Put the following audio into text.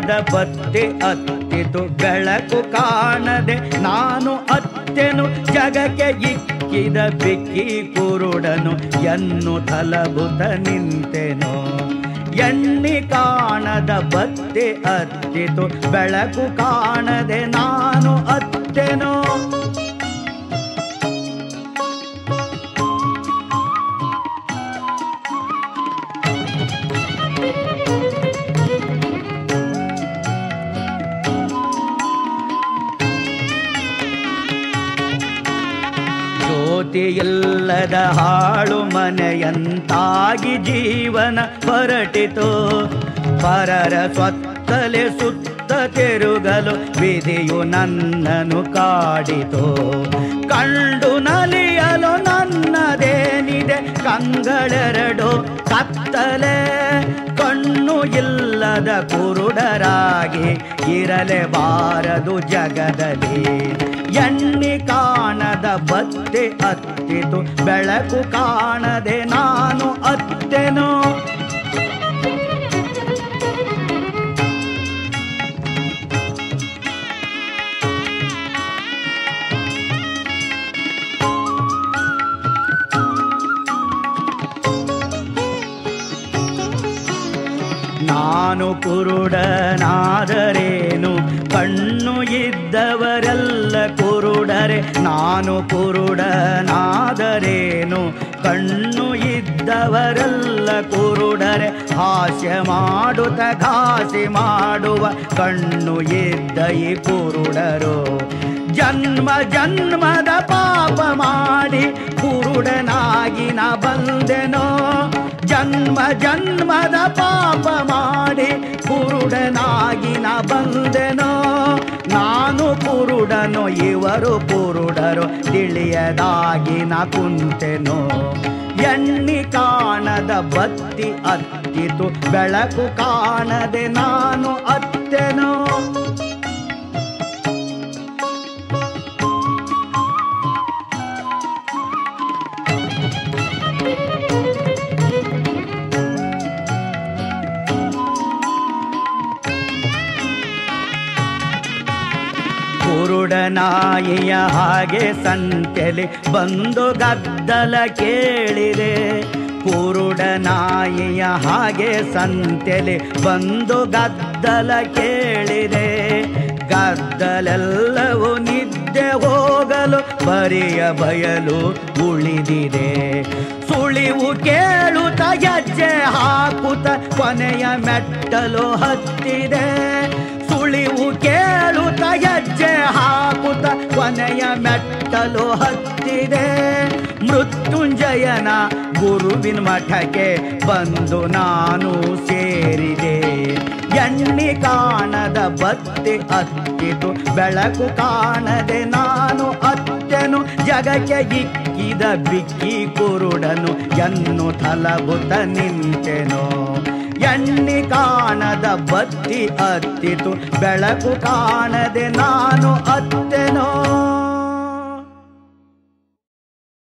ಕಾಣದ ಬತ್ತೆ ಅತ್ತಿತು ಬೆಳಕು ಕಾಣದೆ ನಾನು ಅತ್ತೆನು ಜಗಕ್ಕೆ ಇಕ್ಕಿದ ಬಿಕ್ಕಿ ಕುರುಡನು ಎನ್ನು ತಲಬುತ ನಿಂತೆನು ಎಣ್ಣಿ ಕಾಣದ ಬತ್ತೆ ಅತ್ತಿತು ಬೆಳಕು ಕಾಣದೆ ನಾನು ಅತ್ತೆನು ಜ್ಯೋತಿಯಿಲ್ಲದ ಹಾಳು ಮನೆಯಂತಾಗಿ ಜೀವನ ಹೊರಟಿತು ಪರರ ಸ್ವತ್ತಲೆ ಸುತ್ತ ತಿರುಗಲು ವಿಧಿಯು ನನ್ನನ್ನು ಕಾಡಿತು ಕಂಡು ನಲಿಯಲು ನನ್ನದೇನಿದೆ ಕಂಗಳೆರಡು ಕತ್ತಲೆ ಕಣ್ಣು ಇಲ್ಲದ ಕುರುಡರಾಗಿ ಇರಲೇಬಾರದು ಜಗದಲ್ಲಿ ಎಣ್ಣಿ ಕಾಣದ ಬತ್ತೆ ಅತ್ತಿತು ಬೆಳಕು ಕಾಣದೆ ನಾನು ಅತ್ತೆನು ನಾನು ಕುರುಡನಾದರೇನು ಕಣ್ಣು ಇದ್ದವರೆಲ್ಲ ಕುರುಡರೆ ನಾನು ಕುರುಡನಾದರೇನು ಕಣ್ಣು ಇದ್ದವರೆಲ್ಲ ಕುರುಡರೆ ಹಾಸ್ಯ ಮಾಡುತ್ತ ಘಾಸಿ ಮಾಡುವ ಕಣ್ಣು ಇದ್ದ ಈ ಕುರುಡರು ಜನ್ಮ ಜನ್ಮದ ಪಾಪ ಮಾಡಿ ಕುರುಡನಾಗಿ ನ ಬಂದೆನೋ ಜನ್ಮ ಜನ್ಮದ ಪಾಪ ಮಾಡಿ ಕುರುಡನಾಗಿ ನ ಬಂದೆನೋ ನಾನು ಕುರುಡನು ಇವರು ಕುರುಡರು ತಿಳಿಯದಾಗಿ ನ ಕುಂತೆನೋ ಎಣ್ಣಿ ಕಾಣದ ಬತ್ತಿ ಅತ್ತಿತು ಬೆಳಕು ಕಾಣದೆ ನಾನು ಅತ್ತೆನೋ ಕುರುಡನಾಯಿಯ ಹಾಗೆ ಸಂತೆಲಿ ಬಂದು ಗದ್ದಲ ಕೇಳಿದೆ ಕುರುಡನಾಯಿಯ ಹಾಗೆ ಸಂತೆಲಿ ಬಂದು ಗದ್ದಲ ಕೇಳಿದೆ ಗದ್ದಲೆಲ್ಲವೂ ನಿದ್ದೆ ಹೋಗಲು ಬರಿಯ ಬಯಲು ಉಳಿದಿದೆ ಸುಳಿವು ಕೇಳುತ್ತ ಹೆಜ್ಜೆ ಹಾಕುತ್ತ ಕೊನೆಯ ಮೆಟ್ಟಲು ಹತ್ತಿದೆ ಸುಳಿವು ಕೇಳುತ್ತ ಹೆಜ್ಜೆ ಹಾಕುತ್ತ ಕೊನೆಯ ಮೆಟ್ಟಲು ಹತ್ತಿದೆ ಮೃತ್ಯುಂಜಯನ ಗುರುವಿನ ಮಠಕ್ಕೆ ಬಂದು ನಾನು ಸೇರಿದೆ ಎಣ್ಣಿ ಕಾಣದ ಬತ್ತಿ ಹತ್ತಿತು ಬೆಳಕು ಕಾಣದೆ ನಾನು ಅತ್ತೆನು ಜಗಕ್ಕೆ ಇಕ್ಕಿದ ಬಿಕ್ಕಿ ಕುರುಡನು ಎನ್ನು ತಲಬುತ ನಿಂತೆನೋ ಎಣ್ಣಿ ಕಾಣದ ಬತ್ತಿ ಹತ್ತಿತು ಬೆಳಕು ಕಾಣದೆ ನಾನು ಅತ್ತೆನೋ